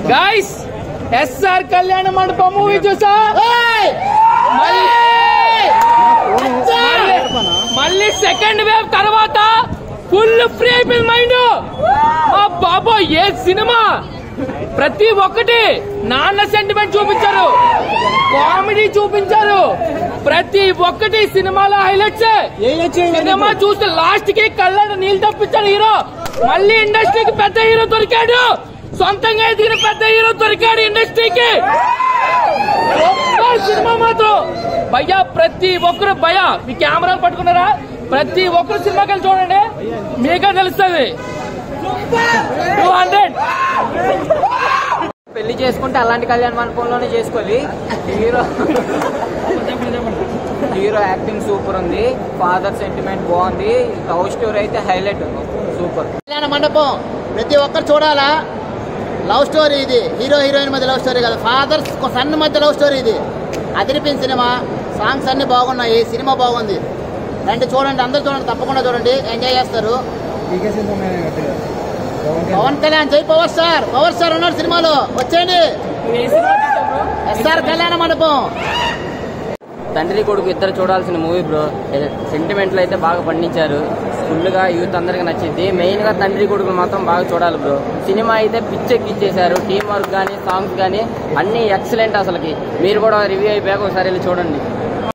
guys SR కళ్యాణ మండపం movie చూసా మళ్ళీ మళ్ళీ- మళ్ళీ సెకండ్ వేవ్ తర్వాత ఫుల్ ఫ్రీ అయిపోయింది మైండ్ ఆ బాబా ఏ సినిమా ప్రతి ఒక్కటి నాన్న సెంటిమెంట్ చూపించారు కామెడీ చూపించారు ప్రతి ఒక్కటి సినిమాలో హైలైట్స్ సినిమా చూస్తే లాస్ట్ కి కళ్ళ నీళ్ళు తప్పించాడు హీరో మళ్ళీ ఇండస్ట్రీకి పెద్ద హీరో దొరికాడు సొంతంగా ఎదిగిన పెద్ద హీరో దొరికాడు ఇండస్ట్రీకి ఒక్క సినిమా మాత్రం భయ్యా ప్రతి ఒక్కరు భయ్యా మీ కెమెరాలు పట్టుకున్నారా ప్రతి ఒక్కరు సినిమాకి వెళ్ళి చూడండి మీకే తెలుస్తుంది టూ హండ్రెడ్ పెళ్లి చేసుకుంటే అలాంటి కళ్యాణ మండపంలోనే చేసుకోవాలి హీరో హీరో యాక్టింగ్ సూపర్ ఉంది ఫాదర్ సెంటిమెంట్ బాగుంది లవ్ స్టోరీ అయితే హైలైట్ ఉంది సూపర్ కళ్యాణ మండపం ప్రతి ఒక్కరు చూడాలా లవ్ స్టోరీ ఇది హీరో హీరోయిన్ మధ్య లవ్ స్టోరీ కదా ఫాదర్ సన్ మధ్య లవ్ స్టోరీ ఇది అదిరిపోయిన సినిమా సాంగ్స్ అన్ని బాగున్నాయి సినిమా బాగుంది రండి చూడండి అందరూ చూడండి తప్పకుండా చూడండి ఎంజాయ్ చేస్తారు పవన్ కళ్యాణ్ జై పవర్ స్టార్ పవర్ స్టార్ ఉన్నాడు సినిమాలో వచ్చేయండి ఎస్ఆర్ కళ్యాణ మండపం తండ్రి కొడుకు ఇద్దరు చూడాల్సిన మూవీ బ్రో సెంటిమెంట్లు అయితే బాగా పండించారు ఫుల్గా యూత్ అందరికి నచ్చింది మెయిన్ గా తండ్రి కొడుకులు మాత్రం బాగా చూడాలి బ్రో సినిమా అయితే పిచ్చెక్కిచ్చేశారు టీం వర్క్ కానీ సాంగ్స్ కానీ అన్ని ఎక్సలెంట్ అసలుకి మీరు కూడా రివ్యూ అయిపోయాక ఒకసారి వెళ్ళి చూడండి